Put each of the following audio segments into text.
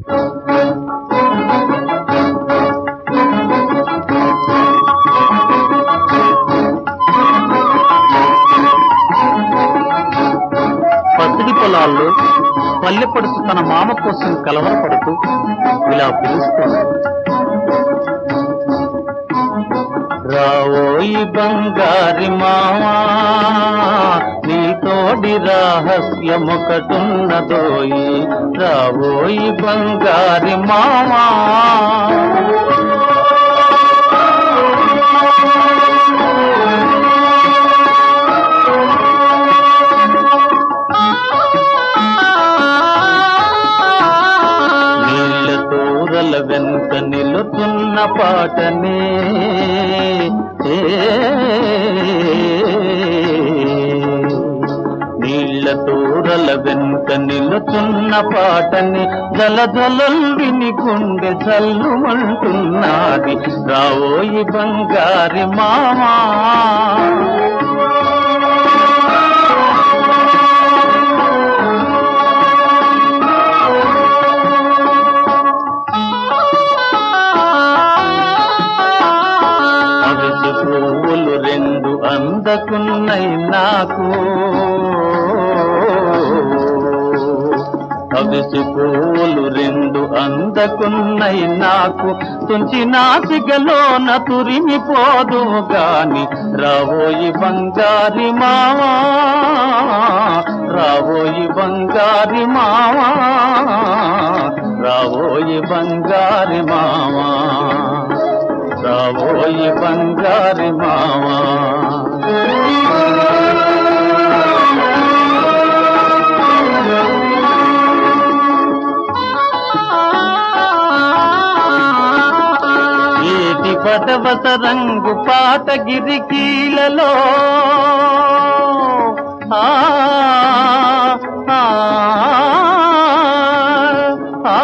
పసిడి పొలాల్లో పల్లె పడుచు తన మామ కోసం కలవరపడుతూ ఇలా పిలుస్తోంది రావోయి బంగారి మామా నీ తోడి రహస్యమొకటున్నదోయి రావోయి బంగారి మామా నీళ్ళ తూరల వెనుక నిలుతున్న పాటనే ఏ, నీళ్ళ తూరల వెనుక నిలుతున్న పాటని జల జలల్ విని గుండె జల్లుమంటున్నది రావోయి బంగారి మామా అవిసి పువ్వులు రెండు అందకున్నై నాకు అవిసి పువ్వులు రెండు అందకున్నై నాకు తుంచి నాసికలోన తురిమిపోదు గాని రావోయి బంగారి మావా రావోయి బంగారి మావా రావోయి బంగారి మావా రావోయి బంగారి మావా ఏటి పదవత రంగు పాట గిరికీలలో ఆ ఆ, ఆ,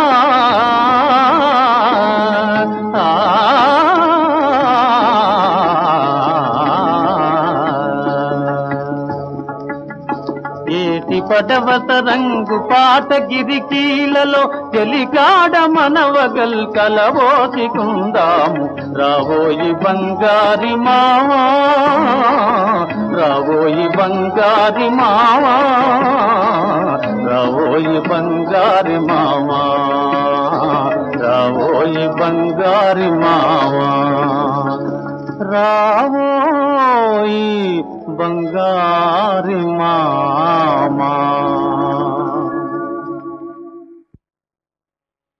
ఏటి పడవత రంగు పాట గిరికీలలో చెలికాడ మనవగల్ కలబోసికుందాము రావోయి బంగారి మావా రావోయి బంగారి మావా రావోయి బంగారి మావా రావోయి బంగారి మావా రావోయి బంగారి మావా